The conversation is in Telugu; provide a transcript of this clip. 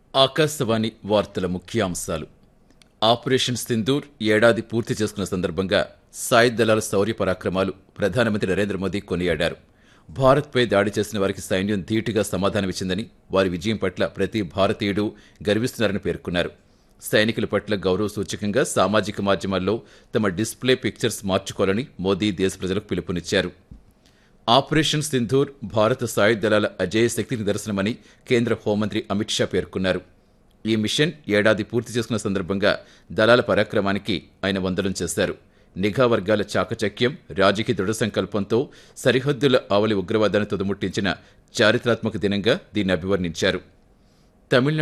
ఆకాశవాణి వార్తల ముఖ్యాంశాలు ఆపరేషన్ సింధూర్ ఏడాది పూర్తి చేసుకున్న సందర్భంగా సాయుధ దళాల శౌర్య పరాక్రమాలు ప్రధానమంత్రి నరేంద్ర మోదీ కొనియాడారు భారత్పై దాడి చేసిన వారికి సైన్యం ధీటుగా సమాధానమిచ్చిందని వారి విజయం పట్ల ప్రతి భారతీయుడు గర్విస్తున్నారని పేర్కొన్నారు సైనికుల పట్ల గౌరవ సూచకంగా సామాజిక మాధ్యమాల్లో తమ డిస్ప్లే పిక్చర్స్ మార్చుకోవాలని మోదీ దేశ ప్రజలకు పిలుపునిచ్చారు ఆపరేషన్ సింధూర్ భారత సాయుధ దళాల అజేయ శక్తి నిదర్శనమని కేంద్ర హోంమంత్రి అమిత్ షా పేర్కొన్నారు ఈ మిషన్ ఏడాది పూర్తి చేసుకున్న సందర్భంగా దళాల పరాక్రమానికి ఆయన వందనం చేశారు నిఘా వర్గాల చాకచక్యం రాజకీయ దృఢ సంకల్పంతో సరిహద్దుల ఆవలి ఉగ్రవాదాన్ని తుదముట్టించిన చారిత్రాత్మక దినంగా దీన్ని అభివర్ణించారు తమిళనాడు